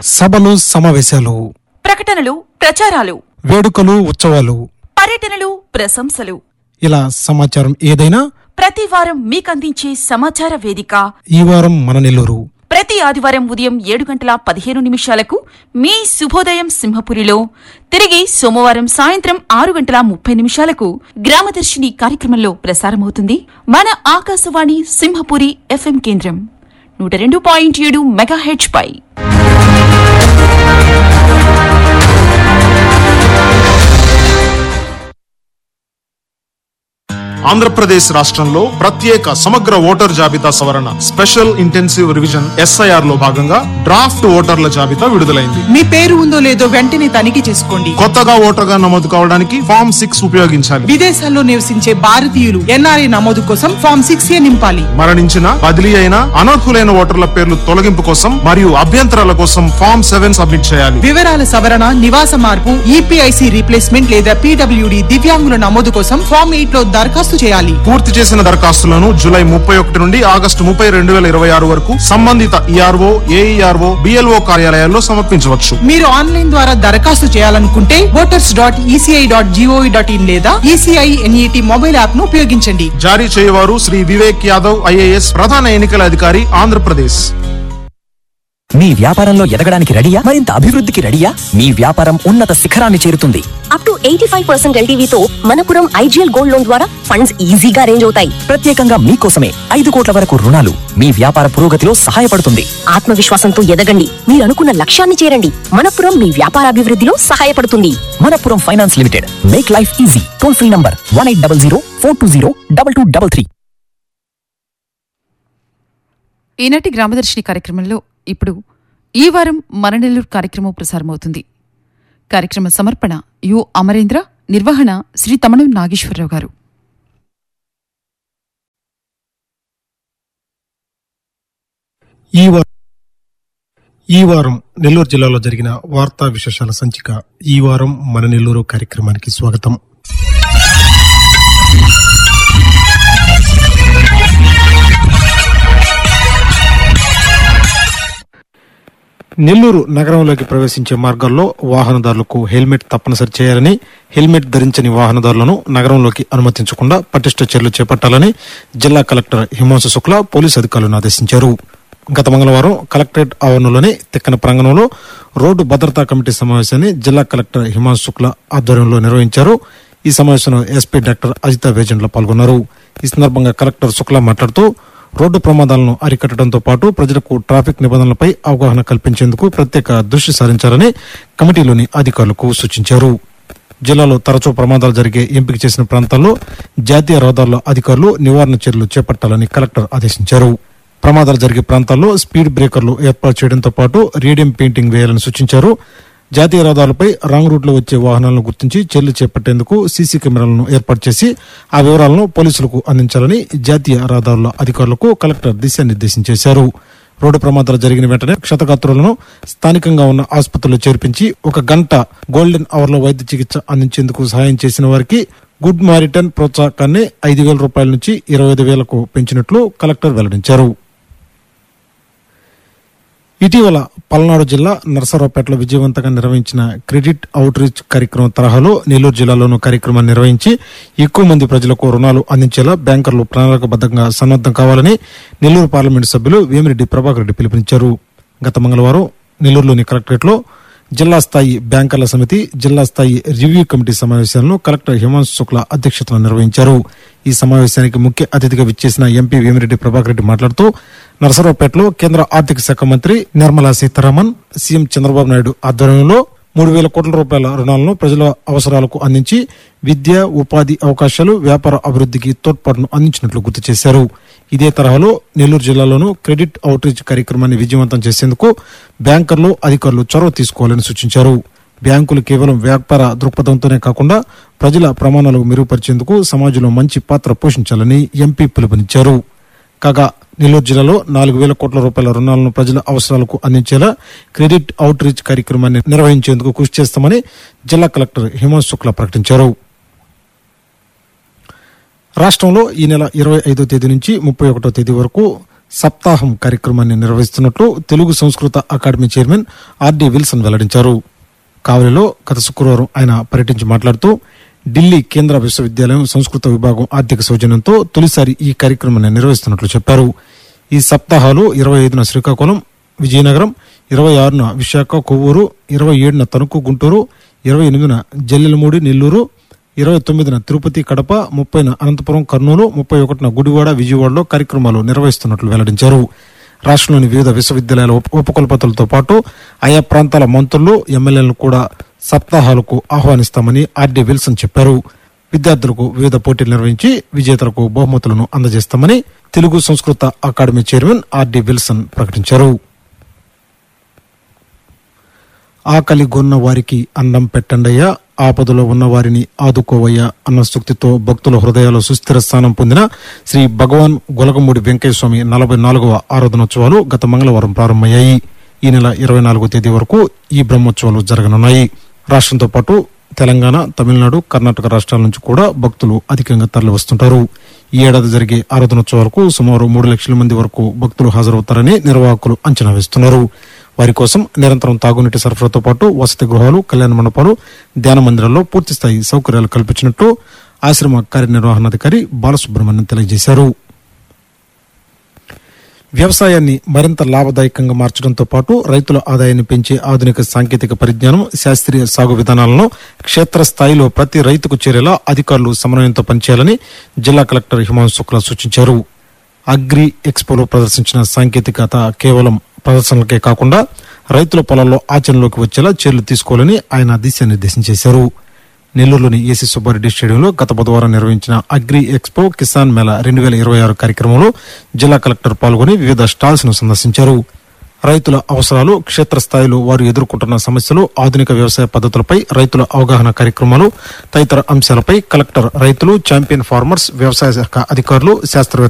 సభలు సమావేశాలు ప్రకటనలు ప్రచారాలు వేడుకలు ఉత్సవాలు పర్యటనలు ప్రశంసలు ఇలా సమాచారం ఏదైనా ప్రతి వారం మీకందించే సమాచార వేదిక ఈ వారం మన నెల్లూరు ప్రతి ఆదివారం ఉదయం ఏడు గంటల పదిహేను నిమిషాలకు మీ శుభోదయం సింహపురిలో తిరిగి సోమవారం సాయంత్రం ఆరు గంటల ముప్పై నిమిషాలకు గ్రామదర్శిని కార్యక్రమంలో ప్రసారమవుతుంది మన ఆకాశవాణి సింహపురి ఎఫ్ఎం కేంద్రం నూట రెండు పాయింట్ ఏడు మెగాహెచ్ పై ఆంధ్రప్రదేశ్ రాష్ట్రంలో ప్రత్యేక సమగ్ర ఓటర్ జాబితా సవరణ స్పెషల్ ఇంటెన్సివ్ రివిజన్ ఎస్ఐఆర్ లో భాగంగా డ్రాఫ్ట్ ఓటర్ల జాబితా విడుదలైంది మీ పేరు ఉందో లేదో వెంటనే తనిఖీ చేసుకోండి కొత్తగా ఓటర్గా నమోదు కావడానికి ఫామ్ సిక్స్ ఉపయోగించాలి విదేశాల్లో నివసించే భారతీయులు ఎన్ఆర్ఐ నమోదు కోసం ఫామ్ సిక్స్ ఏ నింపాలి మరణించిన బదిలీ అయిన అనర్హులైన ఓటర్ల పేర్లు తొలగింపు కోసం మరియు అభ్యంతరాల కోసం ఫామ్ సెవెన్ సబ్మిట్ చేయాలి వివరాల సవరణ నివాస మార్పు ఈపీఐసి రీప్లేస్మెంట్ లేదా పీడబ్ల్యూడి దివ్యాంగుల నమోదు కోసం ఫామ్ ఎయిట్ లో దరఖాస్తు చేయాలి పూర్తి చేసిన దరఖాస్తులను జూలై ముప్పై ఒకటి నుండి ఆగస్టు ముప్పై రెండు వేల ఇరవై ఆరు వరకు సంబంధిత ఈఆర్ఓ ఏఈఆర్ఓ బిఎల్ఓ కార్యాలయాల్లో సమర్పించవచ్చు మీరు ఆన్లైన్ ద్వారా దరఖాస్తు చేయాలనుకుంటే voters dot ECI dot GOV dot in లేదా ఈసీఐ ఎన్ఈటి మొబైల్ యాప్ ను ఉపయోగించండి జారీ చేయవారు శ్రీ వివేక్ యాదవ్ ఐఏఎస్ ప్రధాన ఎన్నికల అధికారి ఆంధ్రప్రదేశ్ మీ వ్యాపారంలో ఎదగడానికి రెడీయా మరింత అభివృద్ధికి రెడీయా మీ వ్యాపారం ఉన్నత శిఖరాన్ని చేరుతుంది up to eighty five percent ఎల్టీవీతో మనపురం ఐజీఎల్ గోల్డ్ లోన్ ద్వారా ఫండ్స్ ఈజీగా అరేంజ్ అవుతాయి ప్రత్యేకంగా మీకోసమే ఐదు కోట్ల వరకు రుణాలు మీ వ్యాపార పురోగతిలో సహాయపడుతుంది ఆత్మవిశ్వాసంతో ఎదగండి మీరు అనుకున్న లక్ష్యాన్ని చేరండి మనపురం మీ వ్యాపారాభివృద్ధిలో సహాయపడుతుంది Manappuram finance limited make life easy toll free number one eight double zero four two zero double two double three ఈనాటి గ్రామదర్శిని కార్యక్రమంలో ఇప్పుడు ఈ వారం మన నెల్లూరు కార్యక్రమం ప్రసారమవుతుంది కార్యక్రమ సమర్పణ యు అమరేంద్ర నిర్వహణ శ్రీ తమణం నాగేశ్వరరావు గారు ఈ వారం ఈ వారం నెల్లూరు జిల్లాలో జరిగిన వార్తా విశేషాల సంచిక ఈ వారం మన నెల్లూరు కార్యక్రమానికి స్వాగతం నెల్లూరు నగరంలోకి ప్రవేశించే మార్గాల్లో వాహనదారులకు హెల్మెట్ తప్పనిసరి చేయాలని హెల్మెట్ ధరించని వాహనదారులను నగరంలోకి అనుమతించకుండా పటిష్ట చర్యలు చేపట్టాలని జిల్లా కలెక్టర్ హిమాంశు శుక్లా పోలీసు అధికారులను ఆదేశించారు గత మంగళవారం కలెక్టరేట్ ఆవరణలోని తిక్కన ప్రాంగణంలో రోడ్డు భద్రతా కమిటీ సమావేశాన్ని జిల్లా కలెక్టర్ హిమాంశు శుక్లా ఆధ్వర్యంలో నిర్వహించారు ఈ సమావేశంలో ఎస్పీ డాక్టర్ అజిత వేజెంట్ల పాల్గొన్నారు ఈ సందర్భంగా కలెక్టర్ శుక్లా మాట్లాడుతూ రోడ్డు ప్రమాదాలను అరికట్టడంతో పాటు ప్రజలకు ట్రాఫిక్ నిబంధనలపై అవగాహన కల్పించేందుకు ప్రత్యేక దృష్టి సారించాలని కమిటీలోని అధికారులకు సూచించారు జిల్లాలో తరచూ ప్రమాదాలు జరిగే ఎంపిక చేసిన ప్రాంతాల్లో జాతీయ రహదారుల అధికారులు నివారణ చర్యలు చేపట్టాలని కలెక్టర్ ఆదేశించారు ప్రమాదాలు జరిగే ప్రాంతాల్లో స్పీడ్ బ్రేకర్లు ఏర్పాటు చేయడంతో పాటు రేడియం పెయింటింగ్ వేయాలని సూచించారు జాతీయ రహదారులపై రాంగ్ రూట్ లో వచ్చే వాహనాలను గుర్తించి చర్యలు చేపట్టేందుకు సీసీ కెమెరాలను ఏర్పాటు చేసి ఆ వివరాలను పోలీసులకు అందించాలని జాతీయ రహదారుల అధికారులకు కలెక్టర్ దిశానిర్దేశం చేశారు రోడ్డు ప్రమాదాలు జరిగిన వెంటనే క్షతగాత్రులను స్థానికంగా ఉన్న ఆసుపత్రిలో చేర్పించి ఒక గంట గోల్డెన్ అవర్ లో వైద్య చికిత్స అందించేందుకు సహాయం చేసిన వారికి గుడ్ మారిటన్ ప్రోత్సాహకాన్ని ఐదు వేల రూపాయల నుంచి ఇరవై ఐదు వేలకు పెంచినట్లు కలెక్టర్ వెల్లడించారు ఇటీవల పల్నాడు జిల్లా నరసరావుపేటలో విజయవంతంగా నిర్వహించిన క్రెడిట్ అవుట్ రీచ్ కార్యక్రమం తరహాలో నెల్లూరు జిల్లాలోనూ కార్యక్రమాన్ని నిర్వహించి ఎక్కువ మంది ప్రజలకు రుణాలు అందించేలా బ్యాంకర్లు ప్రణాళికబద్ధంగా సన్నద్దం కావాలని నెల్లూరు పార్లమెంటు సభ్యులు వేమిరెడ్డి ప్రభాకర్ రెడ్డి పిలుపునిచ్చారు గత మంగళవారం నెల్లూరులోని కలెక్టరేట్లో జిల్లా స్థాయి బ్యాంకర్ల సమితి జిల్లా స్థాయి రివ్యూ కమిటీ సమావేశాలను కలెక్టర్ హిమాంశు శుక్లా అధ్యక్షతన నిర్వహించారు ఈ సమావేశానికి ముఖ్య అతిథిగా విచ్చేసిన ఎంపీ వేమిరెడ్డి ప్రభాకర్ రెడ్డి మాట్లాడుతూ నరసరావుపేటలో కేంద్ర ఆర్థిక శాఖ మంత్రి నిర్మలా సీతారామన్ సీఎం చంద్రబాబు నాయుడు ఆధ్వర్యంలో మూడు వేల కోట్ల రూపాయల రుణాలను ప్రజల అవసరాలకు అందించి విద్య ఉపాధి అవకాశాలు వ్యాపార అభివృద్ధికి తోడ్పాటును అందించినట్లు గుర్తు చేశారు ఇదే తరహాలో నెల్లూరు జిల్లాలోనూ క్రెడిట్ అవుట్ రీచ్ కార్యక్రమాన్ని విజయవంతం చేసేందుకు బ్యాంకర్లు అధికారులు చొరవ తీసుకోవాలని సూచించారు బ్యాంకులు కేవలం వ్యాపార దృక్పథంతోనే కాకుండా ప్రజల ప్రమాణాలు మెరుగుపరిచేందుకు సమాజంలో మంచి పాత్ర పోషించాలని ఎంపీ పిలుపునిచ్చారు కాగా నెల్లూరు జిల్లాలో నాలుగు వేల కోట్ల రూపాయల రుణాలను ప్రజల అవసరాలకు అందించేలా క్రెడిట్ అవుట్ రీచ్ కార్యక్రమాన్ని నిర్వహించేందుకు కృషి చేస్తామని జిల్లా కలెక్టర్ హిమాంశు శుక్లా ప్రకటించారు రాష్ట్రంలో ఈ నెల ఇరవై ఐదో తేదీ నుంచి ముప్పై ఒకటో తేదీ వరకు సప్తాహం కార్యక్రమాన్ని నిర్వహిస్తున్నట్లు తెలుగు సంస్కృత అకాడమీ చైర్మన్ ఆర్డి విల్సన్ వెల్లడించారు కావలిలో గత శుక్రవారం ఆయన పర్యటించి మాట్లాడుతూ ఢిల్లీ కేంద్ర విశ్వవిద్యాలయం సంస్కృత విభాగం ఆర్థిక సౌజన్యంతో తొలిసారి ఈ కార్యక్రమాన్ని నిర్వహిస్తున్నట్లు చెప్పారు ఈ సప్తాహాలు ఇరవై ఐదున శ్రీకాకుళం విజయనగరం ఇరవై ఆరున విశాఖ కొవ్వూరు ఇరవై ఏడున తణుకు గుంటూరు ఇరవై ఎనిమిదిన జల్లెలమూడి నెల్లూరు ఇరవై తొమ్మిదిన తిరుపతి కడప ముప్పైన అనంతపురం కర్నూలు ముప్పై ఒకటిన గుడివాడ విజయవాడలో కార్యక్రమాలు నిర్వహిస్తున్నట్లు వెల్లడించారు రాష్ట్రంలోని వివిధ విశ్వవిద్యాలయాల ఉప- ఉపకులపతులతో పాటు ఆయా ప్రాంతాల మంత్రులు ఎమ్మెల్యేలను కూడా సప్తాహాలకు ఆహ్వానిస్తామని ఆర్డీ విల్సన్ చెప్పారు విద్యార్థులకు వివిధ పోటీలు నిర్వహించి విజేతలకు బహుమతులను అందజేస్తామని తెలుగు సంస్కృత అకాడమీ చైర్మన్ ఆర్డీ విల్సన్ ప్రకటించారు ఆకలి గొన్న వారికి అన్నం పెట్టండయ్యా ఆపదలో ఉన్న వారిని ఆదుకోవయ్యా అన్న సూక్తితో భక్తుల హృదయాల్లో సుస్థిర స్థానం పొందిన శ్రీ భగవాన్ గొలగమూడి వెంకయ్య స్వామి నలభై నాలుగవ ఆరాధనోత్సవాలు గత మంగళవారం ప్రారంభమయ్యాయి ఈ నెల ఇరవై నాలుగో తేదీ వరకు ఈ బ్రహ్మోత్సవాలు జరగనున్నాయి రాష్ట్రంతో పాటు తెలంగాణ తమిళనాడు కర్ణాటక రాష్ట్రాల నుంచి కూడా భక్తులు అధికంగా తరలి వస్తుంటారు ఈ ఏడాది జరిగే ఆరాధనోత్సవాలకు సుమారు మూడు లక్షల మంది వరకు భక్తులు హాజరవుతారని నిర్వాహకులు అంచనా వేస్తున్నారు వారి కోసం నిరంతరం తాగునీటి సరఫరాతో పాటు వసతి గృహాలు కళ్యాణ మండపాలు ధ్యాన మందిరాల్లో పూర్తిస్థాయి సౌకర్యాలు కల్పించినట్టు ఆశ్రమ కార్యనిర్వహణాధికారి బాలసుబ్రహ్మణ్యం తెలియజేశారు వ్యవసాయాన్ని మరింత లాభదాయకంగా మార్చడంతో పాటు రైతుల ఆదాయాన్ని పెంచే ఆధునిక సాంకేతిక పరిజ్ఞానం శాస్త్రీయ సాగు విధానాలను క్షేత్రస్థాయిలో ప్రతి రైతుకు చేరేలా అధికారులు సమన్వయంతో పనిచేయాలని జిల్లా కలెక్టర్ హిమాంశు శుక్లా సూచించారు అగ్రి ఎక్స్పోలో ప్రదర్శించిన సాంకేతికత కేవలం ప్రదర్శనలకే కాకుండా రైతుల పొలాల్లో ఆచరణలోకి వచ్చేలా చర్యలు తీసుకోవాలని ఆయన దిశానిర్దేశం చేశారు నెల్లూరులోని ఏసీ సుబ్బారెడ్డి స్టేడియంలో గత బుధవారం నిర్వహించిన అగ్రి ఎక్స్పో కిసాన్ మేళా రెండు వేల ఇరవై ఆరు కార్యక్రమంలో జిల్లా కలెక్టర్ పాల్గొని వివిధ స్టాల్స్ ను సందర్శించారు రైతుల అవసరాలు క్షేత్రస్థాయిలో వారు ఎదుర్కొంటున్న సమస్యలు ఆధునిక వ్యవసాయ పద్ధతులపై రైతుల అవగాహన కార్యక్రమాలు తదితర అంశాలపై కలెక్టర్ రైతులు ఛాంపియన్ ఫార్మర్స్ వ్యవసాయ శాఖ అధికారులు శాస్త్రవేత్తలు